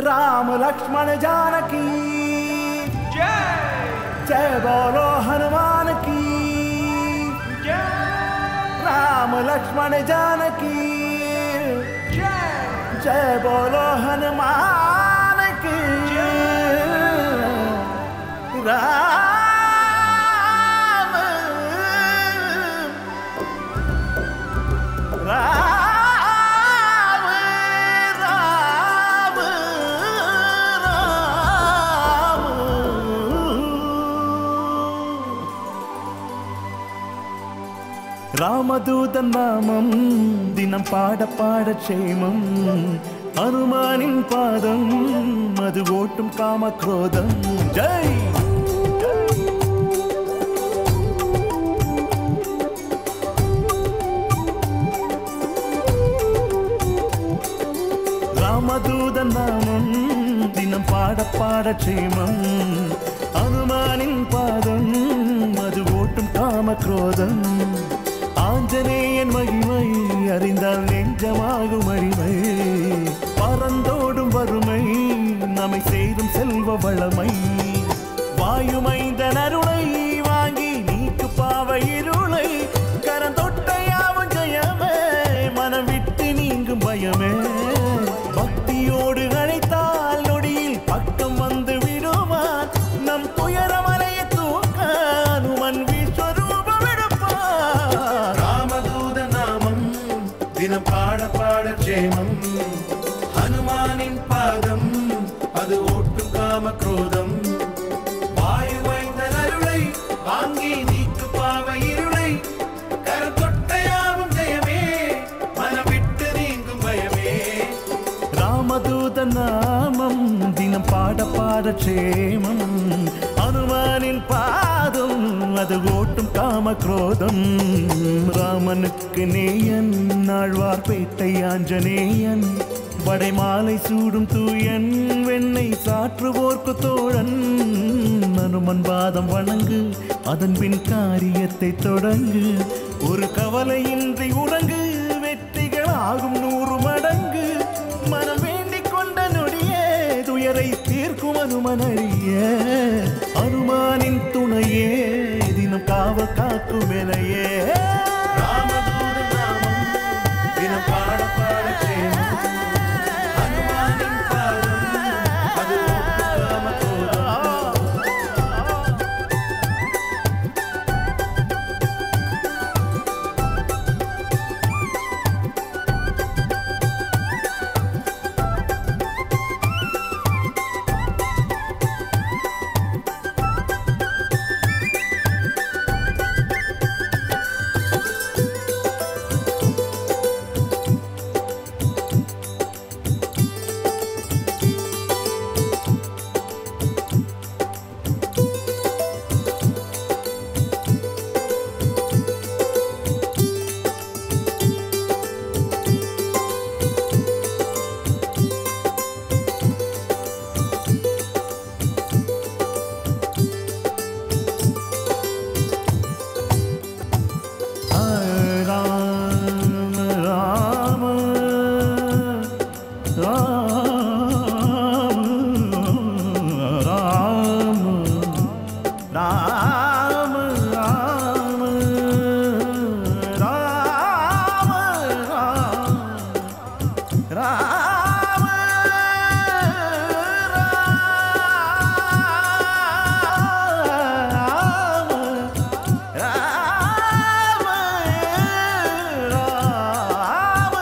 राम लक्ष्मण जानकी जय बोलो हनुमान की राम लक्ष्मण जानकी जय बोलो हनुमान की राम राम राम राम ராமதூதன் நாமம் தினம் பாட பாட க்ஷேமம் அனுமானின் பாதம் அது ஓட்டும் காம குரோதம் ஜெய் ராமதூதன் நாமம் தினம் பாட பாட க்ஷேமம் அனுமானின் பாதம் அது ஓட்டும் காம குரோதம் ஆஞ்சநேயன் மகிமை அறிந்தால் நெஞ்சமாகும் அடிமை பறந்தோடும் வறுமை நம்மை சேரும் செல்வ வளமை வாயுமைந்த அருளை வாங்கி நீக்கு பாவ இருளை கரந்தொட்டையாவும் ஜெயமே மனம் விட்டு நீங்கும் பயமே பக்தியோடு அழைத்தால் நொடியில் பக்கம் வந்து விடுவான் நம் துயரமலைய தூக்க அனுமன் விஸ்வரூபம் எடுப்பார் ராமதூத நாமம் தினம் பாட பாட க்ஷேமம் ஹனுமானின் பாதம் அது ஓட்டும் காம குரோதம் வாயு வைந்த அருளை வாங்கி நீக்கு பாவ இருளை கரத்தொட்டையாவும் ஜெயமே மனம் விட்டு நீங்கும் பயமே ராமதூத நாமம் தினம் பாட பாட க்ஷேமம் அனுமானின் பாதம் அது ஓட்டும் காம குரோதம் ராமனுக்கு நேயன் நாழ்வார்பேட்டை ஆஞ்சநேயன் வடைமாலை சூடும் தூயன் வெண்ணை சாற்றுவோர்க்கு தோழன் அனுமன் பாதம் வணங்கு அதன் பின் காரியத்தை தொடங்கு ஒரு கவலையின்றி உறங்கு வெற்றிகளாகும் நூறு மடங்கு மனம் வேண்டிக் கொண்ட நொடியே துயரை தீர்க்கும் அனுமனடிய அனுமானின் துணையே தினம் காவ காக்கும் எனையே ராமதூத நாமம் தினம் பாட பாட க்ஷேமம் ஹனுமானின் பாதம் அது ஓட்டும் காம குரோதம் ராம ராம ராம ராம ராம ராம ராம ராம ராம ராம ராம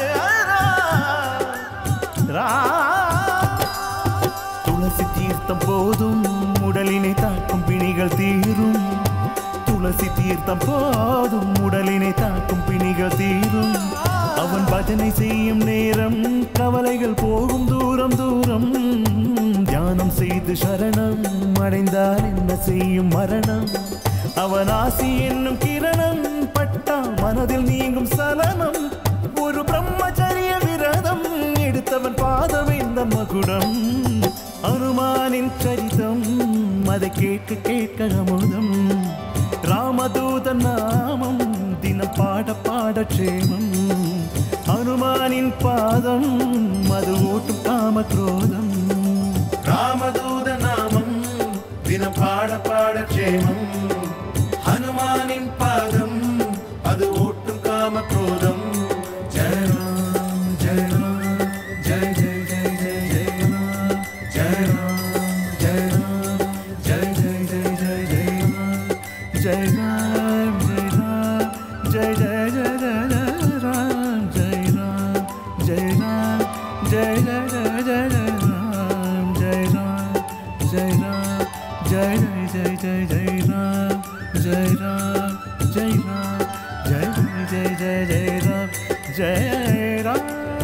ராம துளசி தீர்த்தம் போதும் உடலினை தாக்கும் பிணிகள் தீரும் துளசி தீர்த்தம் போதும் உடலினை தாக்கும் பிணிகள் தீரும் அவன் பஜனை செய்யும் நேரம் கவலைகள் போகும் தூரம் தூரம் தியானம் செய்து சரணம் அடைந்தால் என்ன செய்யும் மரணம் அவன் ஆசி என்னும் கிரணம் பட்டா மனதில் நீங்கும் சலனம் ஒரு பிரம்மச்சரிய விரதம் எடுத்தவன் பாதம் இந்த மகுடம் அனுமானின் சரிதம் அதை கேட்க கேட்க அமுதம் ராமதூத நாமம் தினம் பாட பாட க்ஷேமம் அனுமானின் பாதம் அது ஓட்டும் காம குரோதம் க்ஷேமம் ஹனுமானின் பாதம் அது ஓட்டும் காம குரோதம் ஜெய ராம் ஜெய ராம் ஜெய ஜெய ஜெய ஜெய ஜெய ராம் ஜெய ராம் ஜெய ராம் ஜெய ஜெய ஜெய ஜெய ராம் जय राम जय राम जय जय जय जय राम जय राम जय राम जय जय जय जय राम जय राम जय राम जय जय जय जय जय राम जय राम जय राम जय जय जय जय जय राम जय राम